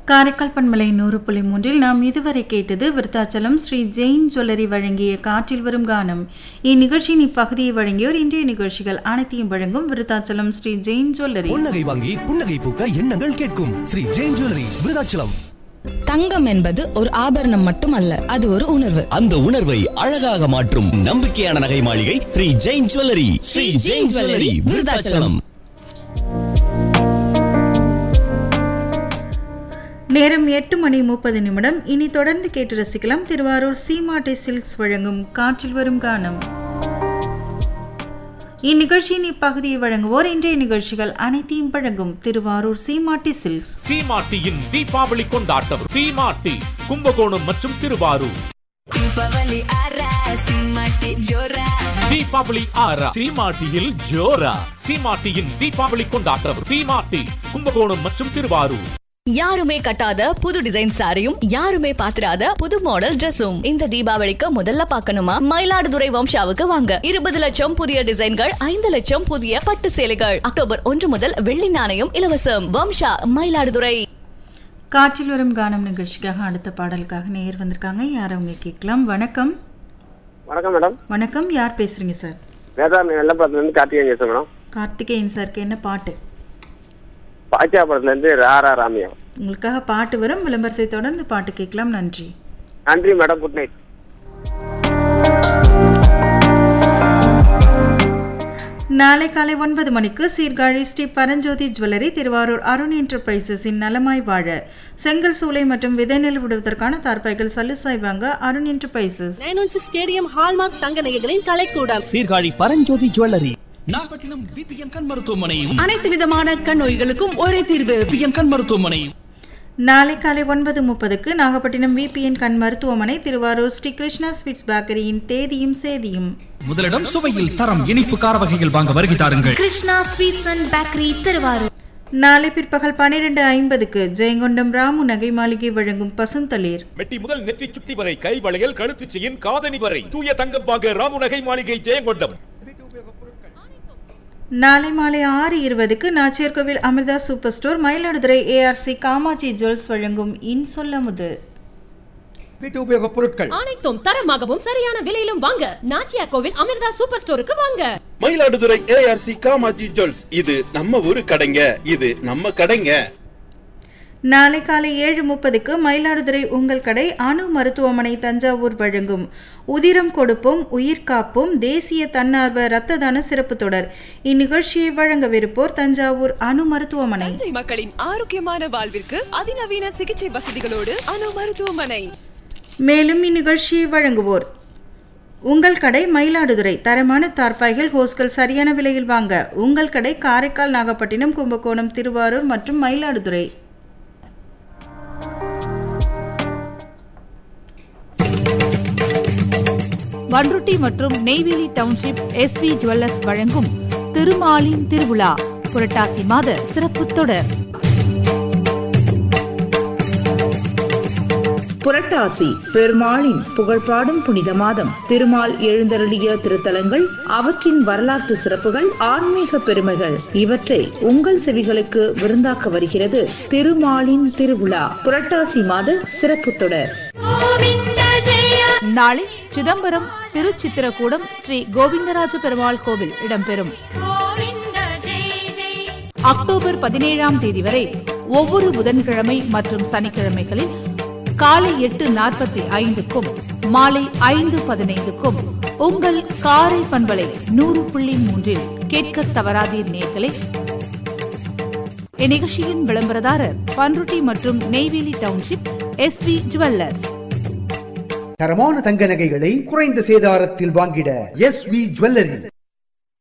காரைக்கால் பண்பலை நூறு புள்ளி மூன்றில் நாம் இதுவரை கேட்டது விருத்தாச்சலம் ஸ்ரீ ஜெயின் ஜுவல்லரி வழங்கிய காற்றில் வரும் கானம் இந்நிகழ்ச்சியின் இப்பகுதியை வழங்கியோர் இன்றைய நிகழ்ச்சிகள் அனைத்தையும் வழங்கும் விருத்தாச்சலம் ஸ்ரீ ஜெயின் ஜுவல்லரி புன்னகை வாங்கி புன்னகை பூக்க எண்ணங்கள் கேட்கும் ஸ்ரீ ஜெயின் ஜுவல்லரி விருதாச்சலம் தங்கம் என்பது ஒரு ஆபரணம் மட்டுமல்ல அது ஒரு உணர்வு அந்த உணர்வை அழகாக மாற்றும் நம்பிக்கையான நகை மாளிகை ஸ்ரீ ஜெயின் ஜுவல்லரி ஸ்ரீ ஜெயின் ஜுவல்லரி விருதாச்சலம் நேரம் எட்டு மணி முப்பது நிமிடம் இனி தொடர்ந்து கேட்டு ரசிக்கலாம் திருவாரூர் சீமாட்டை சில்க்ஸ் வழங்கும் காற்றில் வரும் கானம் இந்நிகழ்ச்சியின் இப்பகுதியை வழங்குவோர் இன்றைய நிகழ்ச்சிகள் அனைத்தையும் வழங்கும் திருவாரூர் சீமாட்டி சில்க்ஸ் சீமாட்டியின் தீபாவளி கொண்டாட்டம் சீமாட்டி கும்பகோணம் மற்றும் திருவாரூர் ದೀಪಾವಳಿ ಆರ ಸಿಂಹಕ್ಕೆ ಜೋರ தீபாவளி ஆரா சீமாட்டியில் ஜோரா சீமாட்டியின் தீபாவளி கொண்டாட்டம் சீமாட்டி கும்பகோணம் மற்றும் திருவாரூர் யாருமே கட்டாத புது டிசைன் சாரியும் யாருமே பாத்திராத புது மாடல் Dressum இந்த தீபாவளிக்கு முதல்ல பார்க்கணுமா மயிலாடுதுறை வம்சாவுக்கு வாங்க இருபது லட்சம் புதிய டிசைன்கள் ஐந்து லட்சம் புதிய பட்டு சேலைகள் அக்டோபர் ஒன்று முதல் வெள்ளி நாணயம் இலவசம் வம்சா மயிலாடுதுறை காற்றில் வரும் கானம் நிகழ்ச்சிக்காக அடுத்த பாடலுக்காக நேர் வந்திருக்காங்க யார் அவங்க கேட்கலாம் வணக்கம் வணக்கம் மேடம் வணக்கம் யார் பேசுறீங்க சார் வேதாரணி வெள்ளப்படத்துலேருந்து கார்த்திகேயன் பேசுகிறேன் மேடம் கார்த்திகேயன் சாருக்கு என்ன பாட்டு பாக்கியாபுரத்துலேருந்து ராரா ராமியா உங்களுக்காக பாட்டு வரும் விளம்பரத்தை தொடர்ந்து பாட்டு கேட்கலாம் நன்றி நன்றி மேடம் குட் நைட் நாளை காலை ஒன்பது மணிக்கு சீர்காழி ஸ்ரீ பரஞ்சோதி ஜுவல்லரி திருவாரூர் அருண் என்டர்பிரைசஸின் நலமாய் வாழ செங்கல் சூளை மற்றும் விதை நெல் விடுவதற்கான தார்பாய்கள் சல்லுசாய் வாங்க Arun enterprises nine one six stadium hallmark தங்க நகைகளின் கலைக்கூடம் சீர்காழி பரஞ்சோதி ஜுவல்லரி நாகப்பட்டினம் பிபிஎன் கண் மருத்துவமனை அனைத்து விதமான கண் நோய்களுக்கும் ஒரே தீர்வு பிபிஎன் கண் மருத்துவமனை நாளை காலை ஒன்பது முப்பதுக்கு நாகப்பட்டினம் விபிஎன் கண் மருத்துவமனை திருவாரூர் ஸ்ரீ கிருஷ்ணா ஸ்வீட்ஸ் பேக்கரியின் தேதியும் சேதியும் முதலிடம் சுவையில் தரம் இனிப்பு கார வகைகள் வாங்க வருகை தாருங்கள் Krishna sweets and bakery Thiruvarur நாளை பிற்பகல் பன்னிரெண்டு ஐம்பதுக்கு ஜெயங்கொண்டம் ராமு நகை மாளிகை வழங்கும் பசுந்தளிர் மெட்டி முதல் நெற்றி சுட்டி வரை கை வளையல் கழுத்து செயின் காதணி வரை தூய தங்கம் வாங்க ராமுநகை மாளிகை ஜெயங்கொண்டம் நாளை மாலை ஆறு இருபதுக்கு Nachiyarkoil Amirtha super store Mayiladuthurai ARC Kamatchi jewels வழங்கும் இன்சொல்லமுது வீட்டு உபயோகப் பொருட்கள் அனைத்தும் தரமாகவும் சரியான விலையிலும் வாங்க நாச்சியா கோவில் அமிர்தா சூப்பர் ஸ்டோருக்கு வாங்க மயிலாடுதுறை ஏஆர்சி காமாஜி ஜுவல்ஸ் இது நம்ம ஊரு கடைங்க இது நம்ம கடைங்க நாளை காலை ஏழு முப்பதுக்கு மயிலாடுதுறை உங்கள் கடை அணு மருத்துவமனை தஞ்சாவூர் வழங்கும் உதிரம் கொடுப்போம் உயிர் காப்போம் தேசிய தன்னார்வ இரத்த தான சிறப்பு தொடர் இந்நிகழ்ச்சியை வழங்கவிருப்போர் தஞ்சாவூர் அணு மருத்துவமனை தஞ்சை மக்களின் ஆரோக்கியமான வாழ்விற்கு அதிநவீன சிகிச்சை வசதிகளோடு அணு மருத்துவமனை மேலும் இந்நிகழ்ச்சியை வழங்குவோர் உங்கள் கடை மயிலாடுதுறை தரமான தார்பாய்கள் ஹோஸ்கள் சரியான விலையில் வாங்க உங்கள் கடை காரைக்கால் நாகப்பட்டினம் கும்பகோணம் திருவாரூர் மற்றும் மயிலாடுதுறை பன்ருட்டி மற்றும் நெய்வேலி டவுன்ஷிப் எஸ்வி ஜுவல்லர்ஸ் வழங்கும் திருமாலின் திருவிழா புரட்டாசி மாத சிறப்பு தொடர் புரட்டாசி பெருமாளின் புகழ்பாடும் புனித மாதம் திருமால் எழுந்தருளிய திருத்தலங்கள் அவற்றின் வரலாற்று சிறப்புகள் ஆன்மீக பெருமைகள் இவற்றை உங்கள் செவிகளுக்கு விருந்தாக்க வருகிறது திருமாலின் திருவிழா புரட்டாசி மாத சிறப்பு தொடர் நாளை சிதம்பரம் திருச்சித்திரக்கூடம் ஸ்ரீ கோவிந்தராஜ பெருமாள் கோவில் இடம்பெறும் அக்டோபர் பதினேழாம் தேதி வரை ஒவ்வொரு புதன்கிழமை மற்றும் சனிக்கிழமைகளில் காலை எட்டு நாற்பத்தி ஐந்துக்கும் மாலை ஐந்து பதினைந்துக்கும் உங்கள் காரை பண்பலை நூறு புள்ளி மூன்றில் கேட்க தவறாதீர் நேர்களே இந்நிகழ்ச்சியின் விளம்பரதாரர் பன்ருட்டி மற்றும் நெய்வேலி டவுன்ஷிப் எஸ்வி ஜுவல்லர்ஸ் தரமான தங்க நகைகளை குறைந்த சேதாரத்தில் வாங்கிட எஸ் வி ஜுவல்லரி